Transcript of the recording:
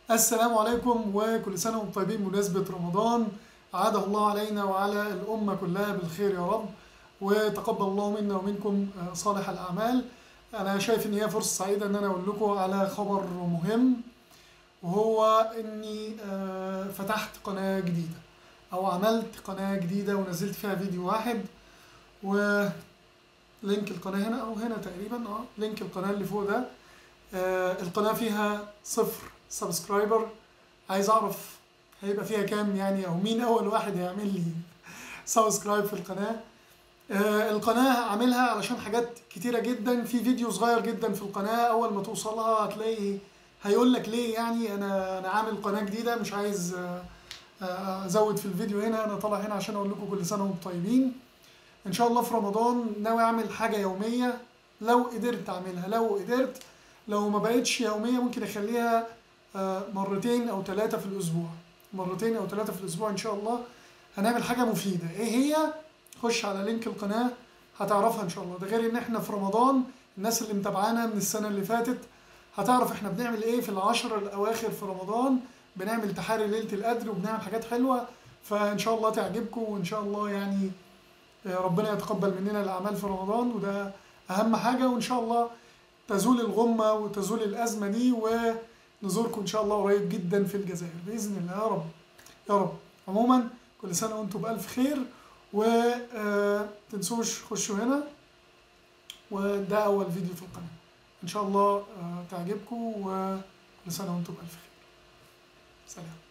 السلام عليكم وكل سنة وانتم طيبين بمناسبة رمضان أعاده الله علينا وعلى الأمة كلها بالخير يا رب وتقبل الله منا ومنكم صالح الأعمال أنا شايف إن هي فرصة سعيدة إن أنا أقول لكم على خبر مهم وهو إني آه، فتحت قناة جديدة أو عملت قناة جديدة ونزلت فيها فيديو واحد ولينك القناة هنا أو هنا تقريبا اه لينك القناة اللي فوق ده آه، القناة فيها صفر سبسكرايبر عايز أعرف هيبقى فيها كام يعني أو مين أول واحد هيعمل لي سبسكرايب في القناة آه، القناة عاملها علشان حاجات كتيرة جدا في فيديو صغير جدا في القناة أول ما توصلها هتلاقي هيقول لك ليه يعني أنا أنا عامل قناة جديدة مش عايز آه، آه، أزود في الفيديو هنا أنا طالع هنا عشان أقول لكم كل سنة وأنتم طيبين إن شاء الله في رمضان ناوي أعمل حاجة يومية لو قدرت أعملها لو قدرت لو ما بقتش يومية ممكن أخليها آه، مرتين أو ثلاثة في الأسبوع مرتين أو ثلاثة في الأسبوع إن شاء الله هنعمل حاجة مفيدة إيه هي؟ خش على لينك القناة هتعرفها إن شاء الله ده غير إن إحنا في رمضان الناس اللي متابعانا من السنة اللي فاتت هتعرف إحنا بنعمل إيه في العشر الأواخر في رمضان بنعمل تحاري ليلة القدر وبنعمل حاجات حلوة فإن شاء الله تعجبكم وإن شاء الله يعني آه، ربنا يتقبل مننا الأعمال في رمضان وده أهم حاجة وإن شاء الله تزول الغمة وتزول الأزمة دي ونزوركم إن شاء الله قريب جدا في الجزائر بإذن الله يا رب يا رب عموما كل سنة وأنتم بألف خير وتنسوش خشوا هنا وده أول فيديو في القناة إن شاء الله آه، تعجبكم وكل سنة وأنتم بألف خير سلام